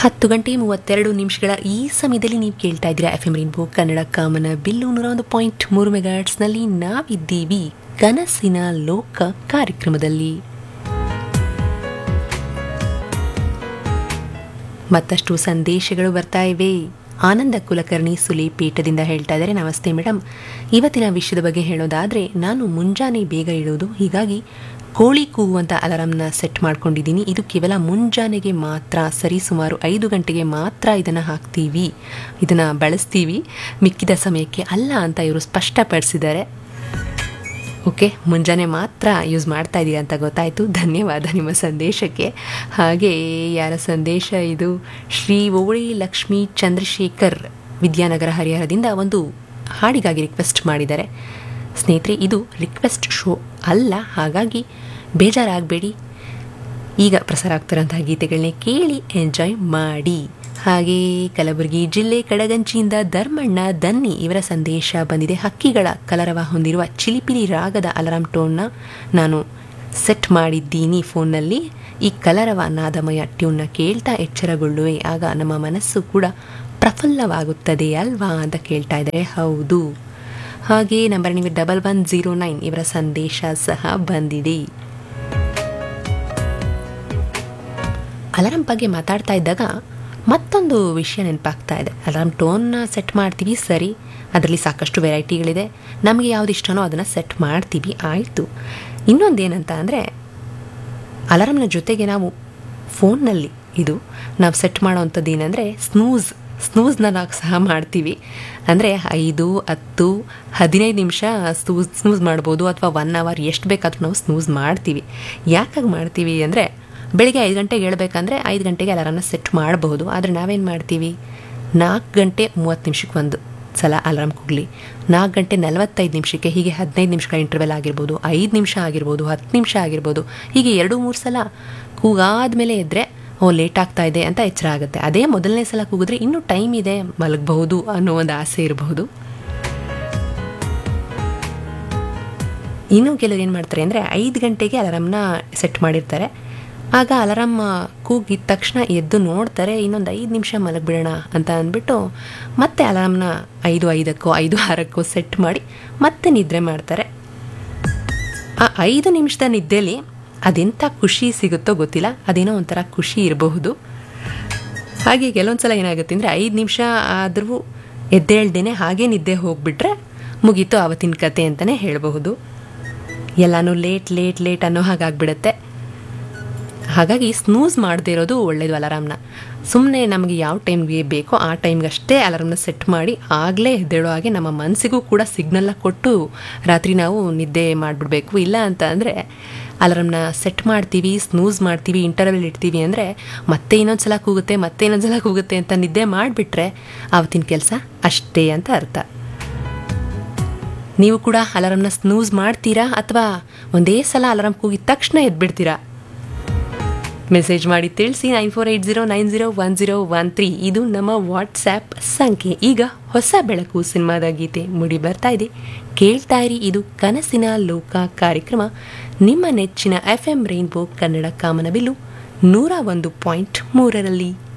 ಹತ್ತು ಗಂಟೆ ಮೂವತ್ತೆರಡು ನಿಮಿಷಗಳ ಈ ಸಮಯದಲ್ಲಿ ನೀವು ಕೇಳ್ತಾ ಇದ್ದೀರಾ ಎಫ್ ಎಂ ರೈನ್ಬೋ ಕನ್ನಡ ಕಾಮನ ಬಿಲ್ಲು ನೂರ ಒಂದು ಪಾಯಿಂಟ್ ಮೂರು ಮೆಗಾಟ್ಸ್ನಲ್ಲಿ ನಾವಿದ್ದೀವಿ ಕನಸಿನ ಲೋಕ ಕಾರ್ಯಕ್ರಮದಲ್ಲಿ ಮತ್ತಷ್ಟು ಸಂದೇಶಗಳು ಬರ್ತಾ ಇವೆ ಆನಂದ ಕುಲಕರ್ಣಿ ಸುಲಿಪೀಠದಿಂದ ಹೇಳ್ತಾ ಇದ್ದಾರೆ ನಮಸ್ತೆ ಮೇಡಮ್ ಇವತ್ತಿನ ವಿಷಯದ ಬಗ್ಗೆ ಹೇಳೋದಾದರೆ ನಾನು ಮುಂಜಾನೆ ಬೇಗ ಇಡೋದು ಹೀಗಾಗಿ ಕೋಳಿ ಕೂಗುವಂಥ ಅಲಾರಾಮ್ನ ಸೆಟ್ ಮಾಡ್ಕೊಂಡಿದ್ದೀನಿ ಇದು ಕೇವಲ ಮುಂಜಾನೆಗೆ ಮಾತ್ರ ಸರಿ ಸುಮಾರು ಐದು ಗಂಟೆಗೆ ಮಾತ್ರ ಇದನ್ನು ಹಾಕ್ತೀವಿ ಇದನ್ನು ಬಳಸ್ತೀವಿ ಮಿಕ್ಕಿದ ಸಮಯಕ್ಕೆ ಅಲ್ಲ ಅಂತ ಇವರು ಸ್ಪಷ್ಟಪಡಿಸಿದ್ದಾರೆ ಓಕೆ ಮುಂಜಾನೆ ಮಾತ್ರ ಯೂಸ್ ಮಾಡ್ತಾ ಇದ್ದೀರಾ ಅಂತ ಗೊತ್ತಾಯಿತು ಧನ್ಯವಾದ ನಿಮ್ಮ ಸಂದೇಶಕ್ಕೆ ಹಾಗೆ ಯಾರ ಸಂದೇಶ ಇದು ಶ್ರೀ ಓಳಿ ಲಕ್ಷ್ಮೀ ಚಂದ್ರಶೇಖರ್ ವಿದ್ಯಾನಗರ ಹರಿಹರದಿಂದ ಒಂದು ಹಾಡಿಗಾಗಿ ರಿಕ್ವೆಸ್ಟ್ ಮಾಡಿದ್ದಾರೆ ಸ್ನೇಹಿತರೆ ಇದು ರಿಕ್ವೆಸ್ಟ್ ಶೋ ಅಲ್ಲ ಹಾಗಾಗಿ ಬೇಜಾರಾಗಬೇಡಿ ಈಗ ಪ್ರಸಾರ ಆಗ್ತಿರೋಂತಹ ಗೀತೆಗಳನ್ನೇ ಕೇಳಿ ಎಂಜಾಯ್ ಮಾಡಿ ಹಾಗೆ ಕಲಬುರಗಿ ಜಿಲ್ಲೆ ಕಡಗಂಚಿಯಿಂದ ಧರ್ಮಣ್ಣ ದನ್ನಿ ಇವರ ಸಂದೇಶ ಬಂದಿದೆ ಹಕ್ಕಿಗಳ ಕಲರವ ಹೊಂದಿರುವ ಚಿಲಿಪಿಲಿ ರಾಗದ ಅಲಾರಾಮ್ ಟೋನ್ನ ನಾನು ಸೆಟ್ ಮಾಡಿದ್ದೀನಿ ಫೋನ್ನಲ್ಲಿ ಈ ಕಲರವ ನಾದಮಯ ಟ್ಯೂನ್ನ ಕೇಳ್ತಾ ಎಚ್ಚರಗೊಳ್ಳುವೆ ಆಗ ನಮ್ಮ ಮನಸ್ಸು ಕೂಡ ಪ್ರಫುಲ್ಲವಾಗುತ್ತದೆ ಅಲ್ವಾ ಅಂತ ಕೇಳ್ತಾ ಇದ್ದಾರೆ ಹೌದು ಹಾಗೆ ನಂಬರ್ ನೀವು ಡಬಲ್ ಒನ್ ಜೀರೋ ನೈನ್ ಇವರ ಸಂದೇಶ ಸಹ ಬಂದಿದೆ ಅಲಾರಾಮ್ ಬಗ್ಗೆ ಮಾತಾಡ್ತಾ ಇದ್ದಾಗ ಮತ್ತೊಂದು ವಿಷಯ ನೆನಪಾಗ್ತಾ ಇದೆ ಅಲಾರಾಮ್ ಟೋನ್ನ ಸೆಟ್ ಮಾಡ್ತೀವಿ ಸರಿ ಅದರಲ್ಲಿ ಸಾಕಷ್ಟು ವೆರೈಟಿಗಳಿದೆ ನಮಗೆ ಯಾವ್ದು ಇಷ್ಟನೋ ಅದನ್ನು ಸೆಟ್ ಮಾಡ್ತೀವಿ ಆಯಿತು ಇನ್ನೊಂದೇನಂತ ಅಂದರೆ ಅಲಾರಾಮ್ನ ಜೊತೆಗೆ ನಾವು ಫೋನ್ನಲ್ಲಿ ಇದು ನಾವು ಸೆಟ್ ಮಾಡೋವಂಥದ್ದು ಏನಂದರೆ ಸ್ನೂಸ್ ಸ್ನೂಸ್ನ ನಾವು ಸಹ ಮಾಡ್ತೀವಿ ಅಂದರೆ ಐದು ಹತ್ತು ಹದಿನೈದು ನಿಮಿಷ ಸ್ನೂಸ್ ಸ್ನೂಸ್ ಮಾಡ್ಬೋದು ಅಥವಾ ಒನ್ ಅವರ್ ಎಷ್ಟು ಬೇಕಾದರೂ ನಾವು ಸ್ನೂಸ್ ಮಾಡ್ತೀವಿ ಯಾಕಾಗಿ ಮಾಡ್ತೀವಿ ಅಂದರೆ ಬೆಳಿಗ್ಗೆ ಐದು ಗಂಟೆಗೆ ಹೇಳ್ಬೇಕಂದ್ರೆ ಐದು ಗಂಟೆಗೆ ಅಲಾರಾಮ್ನ ಸೆಟ್ ಮಾಡಬಹುದು ಆದರೆ ನಾವೇನು ಮಾಡ್ತೀವಿ ನಾಲ್ಕು ಗಂಟೆ ಮೂವತ್ತು ನಿಮಿಷಕ್ಕೆ ಒಂದು ಸಲ ಅಲಾರಾಮ್ ಕೂಗಲಿ ನಾಲ್ಕು ಗಂಟೆ ನಲವತ್ತೈದು ನಿಮಿಷಕ್ಕೆ ಹೀಗೆ ಹದಿನೈದು ನಿಮಿಷಗಳ ಇಂಟರ್ವೆಲ್ ಆಗಿರ್ಬೋದು ಐದು ನಿಮಿಷ ಆಗಿರ್ಬೋದು ಹತ್ತು ನಿಮಿಷ ಆಗಿರ್ಬೋದು ಹೀಗೆ ಎರಡು ಮೂರು ಸಲ ಕೂಗಾದ್ಮೇಲೆ ಎದ್ದರೆ ಓ ಲೇಟ್ ಆಗ್ತಾ ಇದೆ ಅಂತ ಎಚ್ಚರ ಆಗುತ್ತೆ ಅದೇ ಮೊದಲನೇ ಸಲ ಕೂಗಿದ್ರೆ ಇನ್ನೂ ಟೈಮ್ ಇದೆ ಮಲಗಬಹುದು ಅನ್ನೋ ಒಂದು ಆಸೆ ಇರಬಹುದು ಇನ್ನು ಕೆಲವರು ಏನು ಮಾಡ್ತಾರೆ ಅಂದರೆ ಐದು ಗಂಟೆಗೆ ಅಲಾರಾಮ್ನ ಸೆಟ್ ಮಾಡಿರ್ತಾರೆ ಆಗ ಅಲಾರಾಮ್ ಕೂಗಿದ ತಕ್ಷಣ ಎದ್ದು ನೋಡ್ತಾರೆ ಇನ್ನೊಂದು ಐದು ನಿಮಿಷ ಮಲಗಿಬಿಡೋಣ ಅಂತ ಅಂದ್ಬಿಟ್ಟು ಮತ್ತೆ ಅಲಾರಾಮ್ನ ಐದು ಐದಕ್ಕೋ ಐದು ಆರಕ್ಕೋ ಸೆಟ್ ಮಾಡಿ ಮತ್ತೆ ನಿದ್ರೆ ಮಾಡ್ತಾರೆ ಆ ಐದು ನಿಮಿಷದ ನಿದ್ದೆಯಲ್ಲಿ ಅದೆಂಥ ಖುಷಿ ಸಿಗುತ್ತೋ ಗೊತ್ತಿಲ್ಲ ಅದೇನೋ ಒಂಥರ ಖುಷಿ ಇರಬಹುದು ಹಾಗೆ ಕೆಲವೊಂದು ಸಲ ಏನಾಗುತ್ತೆ ಅಂದರೆ ಐದು ನಿಮಿಷ ಆದರೂ ಎದ್ದೇಳ್ದೇನೆ ಹಾಗೆ ನಿದ್ದೆ ಹೋಗ್ಬಿಟ್ರೆ ಮುಗೀತು ಆವತ್ತಿನ ಕತೆ ಅಂತಲೇ ಹೇಳಬಹುದು ಎಲ್ಲನೂ ಲೇಟ್ ಲೇಟ್ ಲೇಟ್ ಅನ್ನೋ ಹಾಗಾಗ್ಬಿಡುತ್ತೆ ಹಾಗಾಗಿ ಸ್ನೂಸ್ ಮಾಡದೇ ಇರೋದು ಒಳ್ಳೆಯದು ಅಲಾರಾಮ್ನ ಸುಮ್ಮನೆ ನಮಗೆ ಯಾವ ಟೈಮ್ಗೆ ಬೇಕೋ ಆ ಟೈಮ್ಗಷ್ಟೇ ಅಲಾರಾಮ್ನ ಸೆಟ್ ಮಾಡಿ ಆಗಲೇ ಎದ್ದೇಳೋ ಹಾಗೆ ನಮ್ಮ ಮನಸ್ಸಿಗೂ ಕೂಡ ಸಿಗ್ನಲ್ನ ಕೊಟ್ಟು ರಾತ್ರಿ ನಾವು ನಿದ್ದೆ ಮಾಡಿಬಿಡ್ಬೇಕು ಇಲ್ಲ ಅಂತ ಅಂದರೆ ಅಲಾರಾಮ್ನ ಸೆಟ್ ಮಾಡ್ತೀವಿ ಸ್ನೂಸ್ ಮಾಡ್ತೀವಿ ಇಂಟರ್ವೆಲ್ ಇಡ್ತೀವಿ ಅಂದರೆ ಮತ್ತೆ ಇನ್ನೊಂದು ಸಲ ಕೂಗುತ್ತೆ ಮತ್ತೆ ಇನ್ನೊಂದು ಸಲ ಕೂಗುತ್ತೆ ಅಂತ ನಿದ್ದೆ ಮಾಡಿಬಿಟ್ರೆ ಆವತ್ತಿನ ಕೆಲಸ ಅಷ್ಟೇ ಅಂತ ಅರ್ಥ ನೀವು ಕೂಡ ಅಲಾರಾಮ್ನ ಸ್ನೂಸ್ ಮಾಡ್ತೀರಾ ಅಥವಾ ಒಂದೇ ಸಲ ಅಲಾರಾಮ್ ಕೂಗಿದ ತಕ್ಷಣ ಎದ್ಬಿಡ್ತೀರಾ ಮೆಸೇಜ್ ಮಾಡಿ ತಿಳಿಸಿ nine four eight zero nine zero one zero one three ಇದು ನಮ್ಮ ವಾಟ್ಸ್ಆ್ಯಪ್ ಸಂಖ್ಯೆ ಈಗ ಹೊಸ ಬೆಳಕು ಸಿನಿಮಾದ ಗೀತೆ ಮುಡಿ ಬರ್ತಾ ಇದೆ ಕೇಳ್ತಾ ಇರಿ ಇದು ಕನಸಿನ ಲೋಕ ಕಾರ್ಯಕ್ರಮ ನಿಮ್ಮ ನೆಚ್ಚಿನ ಎಫ್ ಎಂ ರೈನ್ಬೋ ಕನ್ನಡ ಕಾಮನಬಿಲ್ಲು ನೂರ ಒಂದು ಪಾಯಿಂಟ್ ಮೂರರಲ್ಲಿ